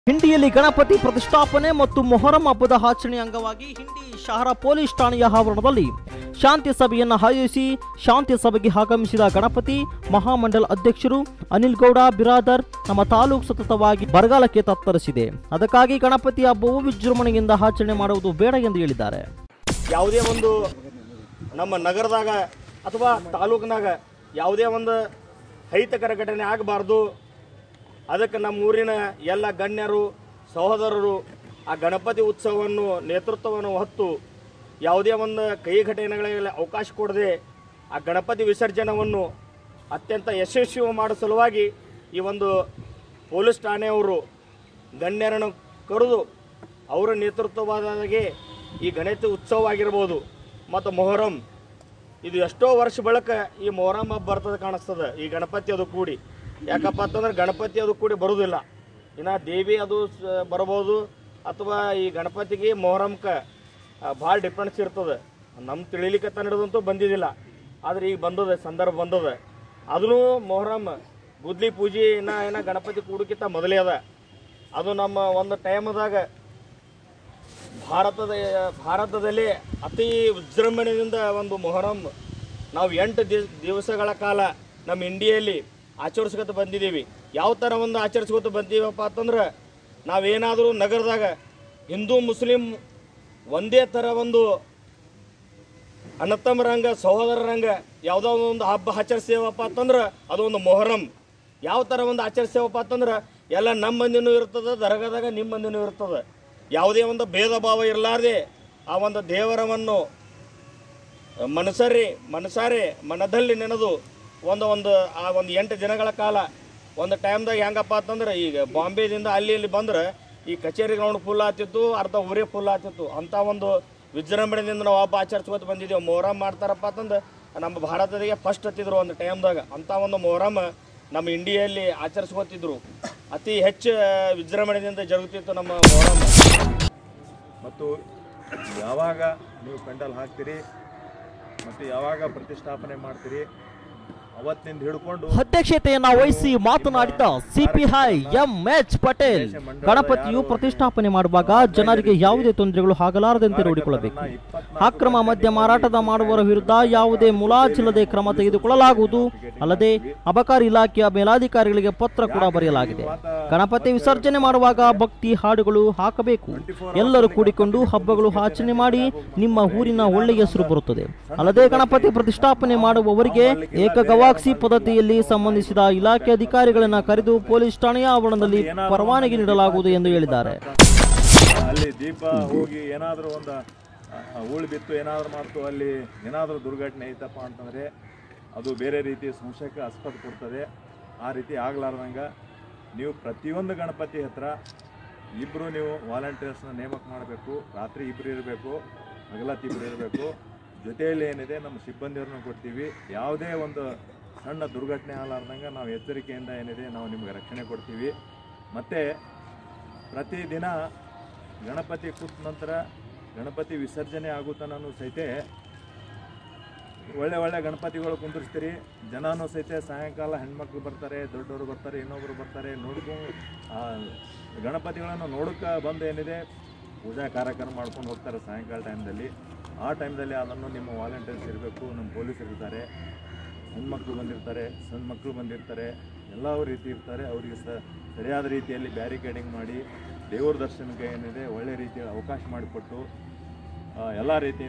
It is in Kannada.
ಹಿಂಡಿಯಲ್ಲಿ ಗಣಪತಿ ಪ್ರತಿಷ್ಠಾಪನೆ ಮತ್ತು ಮೊಹರಂ ಹಬ್ಬದ ಆಚರಣೆ ಅಂಗವಾಗಿ ಹಿಂಡಿ ಶಹರ ಪೊಲೀಸ್ ಠಾಣೆಯ ಆವರಣದಲ್ಲಿ ಶಾಂತಿ ಸಭೆಯನ್ನು ಆಯೋಜಿಸಿ ಶಾಂತಿ ಸಭೆಗೆ ಆಗಮಿಸಿದ ಗಣಪತಿ ಮಹಾಮಂಡಲ ಅಧ್ಯಕ್ಷರು ಅನಿಲ್ ಗೌಡ ಬಿರಾದರ್ ನಮ್ಮ ತಾಲೂಕು ಸತತವಾಗಿ ಬರಗಾಲಕ್ಕೆ ತತ್ತರಿಸಿದೆ ಅದಕ್ಕಾಗಿ ಗಣಪತಿ ಹಬ್ಬವು ವಿಜೃಂಭಣೆಯಿಂದ ಆಚರಣೆ ಮಾಡುವುದು ಬೇಡ ಎಂದು ಹೇಳಿದ್ದಾರೆ ಯಾವುದೇ ಒಂದು ನಮ್ಮ ನಗರದಾಗ ಅಥವಾ ತಾಲೂಕಿನಾಗ ಯಾವುದೇ ಒಂದು ಅಹಿತಕರ ಘಟನೆ ಆಗಬಾರ್ದು ಅದಕ್ಕೆ ನಮ್ಮ ಊರಿನ ಎಲ್ಲ ಗಣ್ಯರು ಸಹೋದರರು ಆ ಗಣಪತಿ ಉತ್ಸವವನ್ನು ನೇತೃತ್ವವನ್ನು ಹೊತ್ತು ಯಾವುದೇ ಒಂದು ಕೈ ಘಟನೆಗಳಿಗೆ ಅವಕಾಶ ಕೊಡದೆ ಆ ಗಣಪತಿ ವಿಸರ್ಜನವನ್ನು ಅತ್ಯಂತ ಯಶಸ್ವಿ ಮಾಡೋ ಸಲುವಾಗಿ ಈ ಒಂದು ಪೊಲೀಸ್ ಠಾಣೆಯವರು ಗಣ್ಯರನ್ನು ಕರೆದು ಅವರ ನೇತೃತ್ವವಾದಾಗೆ ಈ ಗಣೇಶ ಉತ್ಸವ ಆಗಿರ್ಬೋದು ಮತ್ತು ಮೊಹರಂ ಇದು ಎಷ್ಟೋ ವರ್ಷ ಬಳಿಕ ಈ ಮೊಹರಂ ಹಬ್ಬ ಬರ್ತದೆ ಕಾಣಿಸ್ತದೆ ಈ ಗಣಪತಿ ಅದು ಕೂಡಿ ಯಾಕಪ್ಪ ಅಂತಂದ್ರೆ ಗಣಪತಿ ಅದು ಕೂಡಿ ಬರೋದಿಲ್ಲ ಇನ್ನು ದೇವಿ ಅದು ಸ- ಬರ್ಬೋದು ಅಥವಾ ಈ ಗಣಪತಿಗೆ ಮೊಹರಂಕ್ಕೆ ಭಾಳ ಡಿಫ್ರೆನ್ಸ್ ಇರ್ತದೆ ನಮ್ಮ ತಿಳಿಲಿಕ್ಕೆ ತನ್ನಡದಂತೂ ಬಂದಿದ್ದಿಲ್ಲ ಆದ್ರೆ ಈಗ ಬಂದದ ಸಂದರ್ಭ ಬಂದದ ಅದೂ ಮೊಹರಂ ಗುದ್ಲಿ ಪೂಜೆ ಇನ್ನ ಏನ ಗಣಪತಿ ಕೂಡಕ್ಕಿಂತ ಮೊದಲೇ ಅದ ಅದು ನಮ್ಮ ಒಂದು ಟೈಮ್ದಾಗ ಭಾರತದ ಭಾರತದಲ್ಲಿ ಅತಿ ವಿಜೃಂಭಣೆಯಿಂದ ಒಂದು ಮೊಹರಂ ನಾವು ಎಂಟು ದಿವ್ ದಿವಸಗಳ ಕಾಲ ನಮ್ಮ ಇಂಡಿಯಲ್ಲಿ ಆಚರಿಸ್ಕೊತ ಬಂದಿದ್ದೀವಿ ಯಾವ ಥರ ಒಂದು ಆಚರಿಸ್ಕೊತ ಬಂದೀವಪ್ಪ ಅಂತಂದ್ರೆ ನಾವೇನಾದರೂ ನಗರದಾಗ ಹಿಂದೂ ಮುಸ್ಲಿಂ ಒಂದೇ ಥರ ಒಂದು ಅಣ್ಣತಮ್ಮರಂಗ ಸಹೋದರರಂಗ ಯಾವುದೋ ಒಂದು ಹಬ್ಬ ಆಚರಿಸ್ತೇವಪ್ಪ ಅಂತಂದ್ರೆ ಅದು ಒಂದು ಮೊಹರಂ ಯಾವ ಥರ ಒಂದು ಆಚರಿಸ್ತೇವಪ್ಪ ಅಂತಂದ್ರೆ ಎಲ್ಲ ನಮ್ಮ ಮಂದಿನೂ ಇರ್ತದೆ ದರ್ಗಾದಾಗ ನಿಮ್ಮ ಮಂದಿನೂ ಇರ್ತದೆ ಯಾವುದೇ ಒಂದು ಭೇದ ಭಾವ ಇರಲಾರ್ದೆ ಆ ಒಂದು ದೇವರವನ್ನು ಮನಸರಿ ಮನಸಾರೆ ಮನದಲ್ಲಿ ನೆನೆದು ಒಂದು ಒಂದು ಆ ಒಂದು ಎಂಟು ದಿನಗಳ ಕಾಲ ಒಂದು ಟೈಮ್ದಾಗ ಹೆಂಗಪ್ಪ ಅಂತಂದ್ರೆ ಈಗ ಬಾಂಬೆದಿಂದ ಅಲ್ಲಿ ಇಲ್ಲಿ ಬಂದ್ರೆ ಈ ಕಚೇರಿ ಗ್ರೌಂಡ್ ಫುಲ್ ಆಗ್ತಿತ್ತು ಅರ್ಧ ಊರೇ ಫುಲ್ ಆಗ್ತಿತ್ತು ಅಂಥ ಒಂದು ವಿಜೃಂಭಣೆಯಿಂದ ನಾವು ಹಬ್ಬ ಆಚರಿಸ್ಕೊತ ಬಂದಿದ್ದೇವೆ ಮೊಹರಂ ಮಾಡ್ತಾರಪ್ಪ ಅಂತಂದು ನಮ್ಮ ಭಾರತದಾಗೆ ಫಸ್ಟ್ ಹತ್ತಿದ್ರು ಒಂದು ಟೈಮ್ದಾಗ ಅಂಥ ಒಂದು ಮೊಹರಂ ನಮ್ಮ ಇಂಡಿಯಲ್ಲಿ ಆಚರಿಸ್ಕೊತಿದ್ರು ಅತಿ ಹೆಚ್ಚು ವಿಜೃಂಭಣೆಯಿಂದ ಜರುಗುತ್ತಿತ್ತು ನಮ್ಮ ಮೊಹರಂ ಮತ್ತು ಯಾವಾಗ ನೀವು ಪೆಂಡಲ್ ಹಾಕ್ತೀರಿ ಮತ್ತು ಯಾವಾಗ ಪ್ರತಿಷ್ಠಾಪನೆ ಮಾಡ್ತೀರಿ ಅವತ್ತಿನಿಂದ ಹಿಡ್ಕೊಂಡು ಅಧ್ಯಕ್ಷತೆಯನ್ನ ವಹಿಸಿ ಮಾತನಾಡಿದ ಸಿಪಿಐ ಎಂ ಎಚ್ ಪಟೇಲ್ ಗಣಪತಿಯು ಪ್ರತಿಷ್ಠಾಪನೆ ಮಾಡುವಾಗ ಜನರಿಗೆ ಯಾವುದೇ ತೊಂದರೆಗಳು ಆಗಲಾರದಂತೆ ನೋಡಿಕೊಳ್ಳಬೇಕು ಅಕ್ರಮ ಮದ್ಯ ಮಾರಾಟದ ಮಾಡುವವರ ವಿರುದ್ಧ ಯಾವುದೇ ಮುಲಾಜಿಲ್ಲದೆ ಕ್ರಮ ತೆಗೆದುಕೊಳ್ಳಲಾಗುವುದು ಅಲ್ಲದೆ ಅಬಕಾರಿ ಇಲಾಖೆಯ ಮೇಲಾಧಿಕಾರಿಗಳಿಗೆ ಪತ್ರ ಕೂಡ ಬರೆಯಲಾಗಿದೆ ಗಣಪತಿ ವಿಸರ್ಜನೆ ಮಾಡುವಾಗ ಭಕ್ತಿ ಹಾಡುಗಳು ಹಾಕಬೇಕು ಎಲ್ಲರೂ ಕೂಡಿಕೊಂಡು ಹಬ್ಬಗಳು ಆಚರಣೆ ಮಾಡಿ ನಿಮ್ಮ ಊರಿನ ಒಳ್ಳೆಯ ಹೆಸರು ಬರುತ್ತದೆ ಅಲ್ಲದೆ ಗಣಪತಿ ಪ್ರತಿಷ್ಠಾಪನೆ ಮಾಡುವವರಿಗೆ ಏಕಗವಾಕ್ಷಿ ಪದ್ಧತಿಯಲ್ಲಿ ಸಂಬಂಧಿಸಿದ ಇಲಾಖೆ ಅಧಿಕಾರಿಗಳನ್ನ ಕರೆದು ಪೊಲೀಸ್ ಠಾಣೆಯ ಆವರಣದಲ್ಲಿ ಪರವಾನಗಿ ನೀಡಲಾಗುವುದು ಎಂದು ಹೇಳಿದ್ದಾರೆ ಅಲ್ಲಿ ದೀಪ ಹೋಗಿ ಏನಾದರೂ ಒಂದು ಉಳಿ ಬಿತ್ತು ಏನಾದರೂ ಮಾಡ್ತು ಅಲ್ಲಿ ಏನಾದರೂ ದುರ್ಘಟನೆ ಐತಪ್ಪ ಅಂತಂದರೆ ಅದು ಬೇರೆ ರೀತಿ ಸಂಶಯಕ್ಕೆ ಆಸ್ಪದ ಕೊಡ್ತದೆ ಆ ರೀತಿ ಆಗ್ಲಾರ್ದಂಗೆ ನೀವು ಪ್ರತಿಯೊಂದು ಗಣಪತಿ ಹತ್ರ ಇಬ್ಬರು ನೀವು ವಾಲಂಟಿಯರ್ಸ್ನ ನೇಮಕ ಮಾಡಬೇಕು ರಾತ್ರಿ ಇಬ್ಬರು ಇರಬೇಕು ಹಗಲತ್ತು ಇಬ್ಬರು ಇರಬೇಕು ಜೊತೆಯಲ್ಲಿ ಏನಿದೆ ನಮ್ಮ ಸಿಬ್ಬಂದಿಯವ್ರನ್ನ ಕೊಡ್ತೀವಿ ಯಾವುದೇ ಒಂದು ಸಣ್ಣ ದುರ್ಘಟನೆ ಆಗಲಾರ್ದಂಗೆ ನಾವು ಎಚ್ಚರಿಕೆಯಿಂದ ಏನಿದೆ ನಾವು ನಿಮ್ಗೆ ರಕ್ಷಣೆ ಕೊಡ್ತೀವಿ ಮತ್ತು ಪ್ರತಿದಿನ ಗಣಪತಿ ಕೂತ ನಂತರ ಗಣಪತಿ ವಿಸರ್ಜನೆ ಆಗುತ್ತಾನೂ ಸಹಿತ ಒಳ್ಳೆ ಒಳ್ಳೆ ಗಣಪತಿಗಳು ಕುಂದಿರ್ಸ್ತೀರಿ ಜನನೂ ಸಹಿತ ಸಾಯಂಕಾಲ ಹೆಣ್ಮಕ್ಳು ಬರ್ತಾರೆ ದೊಡ್ಡವರು ಬರ್ತಾರೆ ಇನ್ನೊಬ್ಬರು ಬರ್ತಾರೆ ನೋಡ್ಕೊಂಡು ಆ ಗಣಪತಿಗಳನ್ನು ನೋಡೋಕೆ ಬಂದು ಏನಿದೆ ಪೂಜಾ ಕಾರ್ಯಕ್ರಮ ಮಾಡ್ಕೊಂಡು ಹೋಗ್ತಾರೆ ಸಾಯಂಕಾಲ ಟೈಮ್ದಲ್ಲಿ ಆ ಟೈಮ್ದಲ್ಲಿ ಅದನ್ನು ನಿಮ್ಮ ವಾಲಂಟಿಯರ್ಸ್ ಇರಬೇಕು ನಮ್ಮ ಪೊಲೀಸರು ಇರ್ತಾರೆ ಹೆಣ್ಮಕ್ಳು ಬಂದಿರ್ತಾರೆ ಸಣ್ಣ ಮಕ್ಕಳು ಬಂದಿರ್ತಾರೆ ಎಲ್ಲ ರೀತಿ ಇರ್ತಾರೆ ಅವರಿಗೆ ಸ ಸರಿಯಾದ ರೀತಿಯಲ್ಲಿ ಬ್ಯಾರಿಕೇಡಿಂಗ್ ಮಾಡಿ ದೇವ್ರ ದರ್ಶನಕ್ಕೆ ಏನಿದೆ ಒಳ್ಳೆ ರೀತಿಯ ಅವಕಾಶ ಮಾಡಿಕೊಟ್ಟು ಎಲ್ಲ ರೀತಿ